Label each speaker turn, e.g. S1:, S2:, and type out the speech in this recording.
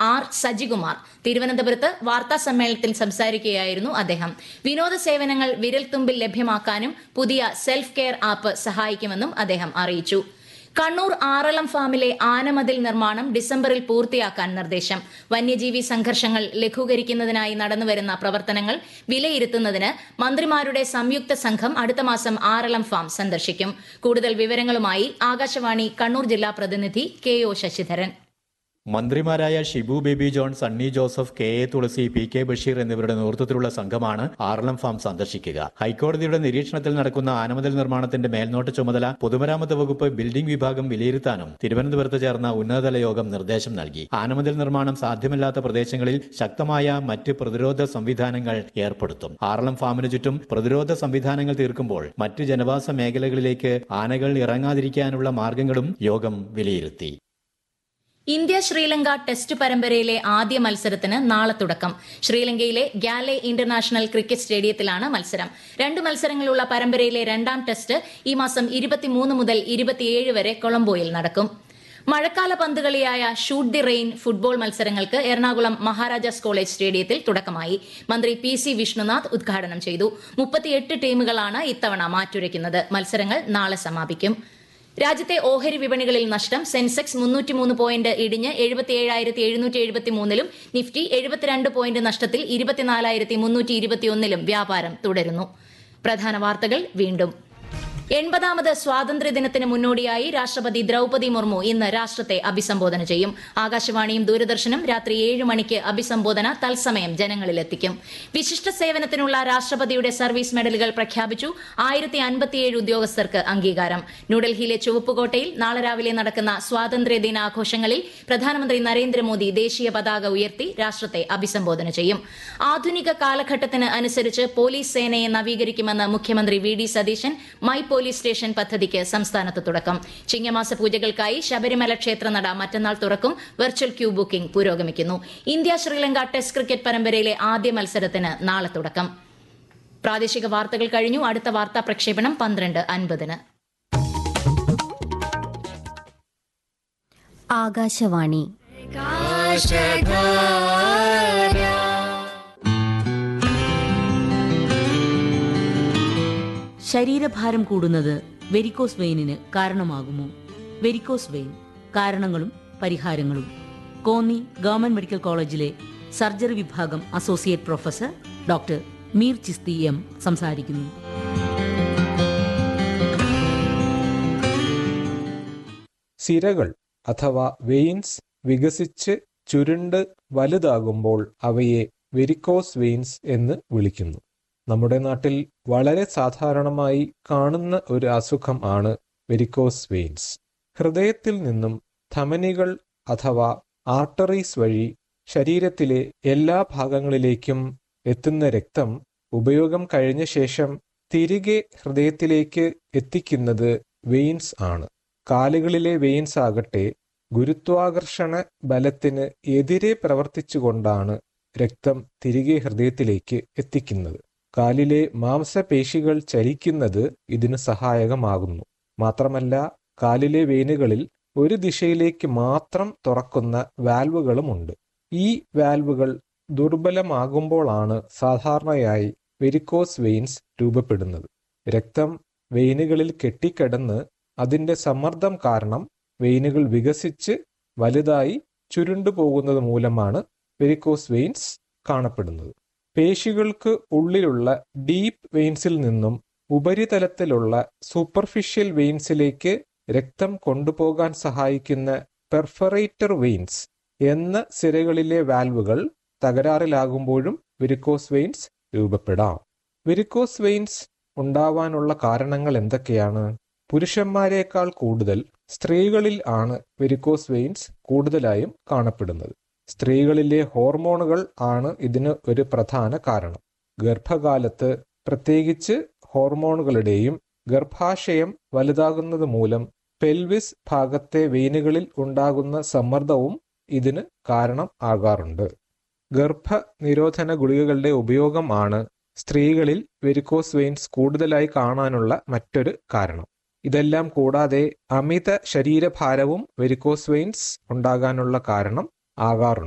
S1: R Sajikumar തിരുവനന്തപുരത്ത് വാർത്താ സമ്മേളനത്തിൽ സംസാരിക്കുകയായിരുന്നു അദ്ദേഹം വിനോദ സേവനങ്ങൾ വിരൽത്തുമ്പിൽ ലഭ്യമാക്കാനും പുതിയ സെൽഫ് കെയർ ആപ്പ് സഹായിക്കുമെന്നും അദ്ദേഹം അറിയിച്ചു കണ്ണൂർ ആറളം ഫാമിലെ ആനമതിൽ നിർമ്മാണം ഡിസംബറിൽ പൂർത്തിയാക്കാൻ നിർദ്ദേശം വന്യജീവി സംഘർഷങ്ങൾ ലഘൂകരിക്കുന്നതിനായി നടന്നുവരുന്ന പ്രവർത്തനങ്ങൾ വിലയിരുത്തുന്നതിന് മന്ത്രിമാരുടെ സംയുക്ത സംഘം അടുത്ത മാസം ആറളം ഫാം സന്ദർശിക്കും കൂടുതൽ വിവരങ്ങളുമായി ആകാശവാണി കണ്ണൂർ ജില്ലാ പ്രതിനിധി കെ ഒ ശശിധരൻ
S2: മന്ത്രിമാരായ Shibu Baby John Sunny Joseph K A Thulasi P K Basheer എന്നിവരുടെ നേതൃത്വത്തിലുള്ള സംഘമാണ് ആറളം ഫാം സന്ദർശിക്കുക ഹൈക്കോടതിയുടെ നിരീക്ഷണത്തിൽ നടക്കുന്ന ആനമതിൽ നിർമ്മാണത്തിന്റെ മേൽനോട്ട ചുമതല പൊതുമരാമത്ത് വകുപ്പ് ബിൽഡിംഗ് വിഭാഗം വിലയിരുത്താനും തിരുവനന്തപുരത്ത് ചേർന്ന ഉന്നതതല യോഗം നിർദ്ദേശം നൽകി ആനമതിൽ നിർമ്മാണം സാധ്യമല്ലാത്ത പ്രദേശങ്ങളിൽ ശക്തമായ മറ്റ് പ്രതിരോധ സംവിധാനങ്ങൾ ഏർപ്പെടുത്തും ആറളം ഫാമിന് ചുറ്റും പ്രതിരോധ സംവിധാനങ്ങൾ തീർക്കുമ്പോൾ മറ്റ് ജനവാസ മേഖലകളിലേക്ക് ആനകൾ ഇറങ്ങാതിരിക്കാനുള്ള മാർഗങ്ങളും യോഗം വിലയിരുത്തി
S1: ഇന്ത്യ ശ്രീലങ്ക ടെസ്റ്റ് പരമ്പരയിലെ ആദ്യ മത്സരത്തിന് നാളെ തുടക്കം ശ്രീലങ്കയിലെ ഗാലെ ഇന്റർനാഷണൽ ക്രിക്കറ്റ് സ്റ്റേഡിയത്തിലാണ് മത്സരം രണ്ട് മത്സരങ്ങളുള്ള പരമ്പരയിലെ രണ്ടാം ടെസ്റ്റ് ഈ മാസം ഇരുപത്തിമൂന്ന് മുതൽ ഇരുപത്തിയേഴ് വരെ കൊളംബോയിൽ നടക്കും മഴക്കാല പന്തുകളിയായ ഷൂട്ട് ദി റെയിൻ ഫുട്ബോൾ മത്സരങ്ങൾക്ക് എറണാകുളം മഹാരാജാസ് കോളേജ് സ്റ്റേഡിയത്തിൽ തുടക്കമായി മന്ത്രി പി സി വിഷ്ണുനാഥ് ഉദ്ഘാടനം ചെയ്തു മുപ്പത്തിയെട്ട് ടീമുകളാണ് ഇത്തവണ മാറ്റുരയ്ക്കുന്നത് മത്സരങ്ങൾ നാളെ സമാപിക്കും രാജ്യത്തെ ഓഹരി വിപണികളിൽ നഷ്ടം സെൻസെക്സ് മുന്നൂറ്റിമൂന്ന് പോയിന്റ് ഇടിഞ്ഞ് എഴുപത്തിയേഴായിരത്തി എഴുന്നൂറ്റി എഴുപത്തിമൂന്നിലും നിഫ്റ്റി എഴുപത്തിരണ്ട് പോയിന്റ് നഷ്ടത്തിൽ ഇരുപത്തിനാലായിരത്തി മുന്നൂറ്റി ഇരുപത്തിയൊന്നിലും വ്യാപാരം തുടരുന്നു പ്രധാന വാർത്തകൾ വീണ്ടും എൺപതാമത് സ്വാതന്ത്ര്യദിനത്തിന് മുന്നോടിയായി രാഷ്ട്രപതി ദ്രൌപതി മുർമു ഇന്ന് രാഷ്ട്രത്തെ അഭിസംബോധന ചെയ്യും ആകാശവാണിയും ദൂരദർശനും രാത്രി ഏഴ് മണിക്ക് അഭിസംബോധന തത്സമയം ജനങ്ങളിലെത്തിക്കും വിശിഷ്ട സേവനത്തിനുള്ള രാഷ്ട്രപതിയുടെ സർവീസ് മെഡലുകൾ പ്രഖ്യാപിച്ചു ആയിരത്തി അൻപത്തിയേഴ് ഉദ്യോഗസ്ഥർക്ക് അംഗീകാരം ന്യൂഡൽഹിയിലെ ചുവപ്പുകോട്ടയിൽ നാളെ രാവിലെ നടക്കുന്ന സ്വാതന്ത്ര്യ ദിനാഘോഷങ്ങളിൽ പ്രധാനമന്ത്രി നരേന്ദ്രമോദി ദേശീയ പതാക ഉയർത്തി രാഷ്ട്രത്തെ അഭിസംബോധന ചെയ്യും ആധുനിക കാലഘട്ടത്തിന് അനുസരിച്ച് പോലീസ് സേനയെ നവീകരിക്കുമെന്ന് മുഖ്യമന്ത്രി V D Satheesan my police station പദ്ധതിക്ക് സംസ്ഥാനത്ത് തുടക്കം ചിങ്ങമാസ പൂജകൾക്കായി ശബരിമല ക്ഷേത്രനട മറ്റന്നാൾ തുറക്കും വെർച്വൽ ക്യൂ ബുക്കിംഗ് പുരോഗമിക്കുന്നു ഇന്ത്യ ശ്രീലങ്ക ടെസ്റ്റ് ക്രിക്കറ്റ് പരമ്പരയിലെ ആദ്യ മത്സരത്തിന് നാളെ തുടക്കം പ്രാദേശിക വാർത്തകൾ കഴിഞ്ഞു അടുത്ത വാർത്താ പ്രക്ഷേപണം പന്ത്രണ്ട് അൻപതിന്
S3: ആകാശവാണി
S4: ശരീരഭാരം കൂടുന്നത് വെരിക്കോസ് വെയിനിന് കാരണമാകുമോ വെരിക്കോസ് വെയിൻ കാരണങ്ങളും പരിഹാരങ്ങളും കോന്നി ഗവൺമെന്റ് മെഡിക്കൽ കോളേജിലെ സർജറി വിഭാഗം associate professor doctor Mir Chishti M സംസാരിക്കുന്നു
S5: സിരകൾ അഥവാ വെയിൻസ് വികസിച്ച് ചുരുണ്ട് വലുതാകുമ്പോൾ അവയെ വെരിക്കോസ് വെയിൻസ് എന്ന് വിളിക്കുന്നു നമ്മുടെ നാട്ടിൽ വളരെ സാധാരണമായി കാണുന്ന ഒരു അസുഖം ആണ് വെരിക്കോസ് വെയിൻസ് ഹൃദയത്തിൽ നിന്നും ധമനികൾ അഥവാ ആർട്ടറീസ് വഴി ശരീരത്തിലെ എല്ലാ ഭാഗങ്ങളിലേക്കും എത്തുന്ന രക്തം ഉപയോഗം കഴിഞ്ഞ ശേഷം തിരികെ ഹൃദയത്തിലേക്ക് എത്തിക്കുന്നത് വെയിൻസ് ആണ് കാലുകളിലെ വെയിൻസ് ആകട്ടെ ഗുരുത്വാകർഷണ ബലത്തിന് എതിരെ പ്രവർത്തിച്ചുകൊണ്ടാണ് രക്തം തിരികെ ഹൃദയത്തിലേക്ക് എത്തിക്കുന്നത് കാലിലെ മാംസപേശികൾ ചലിക്കുന്നത് ഇതിന് സഹായകമാകുന്നു മാത്രമല്ല കാലിലെ വെയിനുകളിൽ ഒരു ദിശയിലേക്ക് മാത്രം തുറക്കുന്ന വാൽവുകളുമുണ്ട് ഈ വാൽവുകൾ ദുർബലമാകുമ്പോഴാണ് സാധാരണയായി വെരിക്കോസ് വെയിൻസ് രൂപപ്പെടുന്നത് രക്തം വെയിനുകളിൽ കെട്ടിക്കിടന്ന് അതിന്റെ സമ്മർദ്ദം കാരണം വെയിനുകൾ വികസിച്ച് വലുതായി ചുരുണ്ടു പോകുന്നത് മൂലമാണ് വെരിക്കോസ് വെയിൻസ് കാണപ്പെടുന്നത് പേശികൾക്ക് ഉള്ളിലുള്ള ഡീപ്പ് വെയിൻസിൽ നിന്നും ഉപരിതലത്തിലുള്ള സൂപ്പർഫിഷ്യൽ വെയിൻസിലേക്ക് രക്തം കൊണ്ടുപോകാൻ സഹായിക്കുന്ന പെർഫറേറ്റർ വെയിൻസ് എന്ന സിരകളിലെ വാൽവുകൾ തകരാറിലാകുമ്പോഴും വെരിക്കോസ് വെയിൻസ് രൂപപ്പെടാം വെരിക്കോസ് വെയിൻസ് ഉണ്ടാവാനുള്ള കാരണങ്ങൾ എന്തൊക്കെയാണ് പുരുഷന്മാരെക്കാൾ കൂടുതൽ സ്ത്രീകളിൽ ആണ് വെരിക്കോസ് വെയിൻസ് കൂടുതലായും കാണപ്പെടുന്നത് സ്ത്രീകളിലെ ഹോർമോണുകൾ ആണ് ഇതിന് ഒരു പ്രധാന കാരണം ഗർഭകാലത്ത് പ്രത്യേകിച്ച് ഹോർമോണുകളുടെയും ഗർഭാശയം വലുതാകുന്നത് മൂലം പെൽവിസ് ഭാഗത്തെ വെയിനുകളിൽ ഉണ്ടാകുന്ന സമ്മർദ്ദവും ഇതിന് കാരണം ആകാറുണ്ട് ഗർഭ നിരോധന ഗുളികകളുടെ ഉപയോഗം ആണ് സ്ത്രീകളിൽ വെരിക്കോസ് വെയിൻസ് കൂടുതലായി കാണാനുള്ള മറ്റൊരു കാരണം ഇതെല്ലാം കൂടാതെ അമിത ശരീരഭാരവും വെരിക്കോസ് വെയിൻസ് ഉണ്ടാകാനുള്ള കാരണം ആകാറുണ്ട്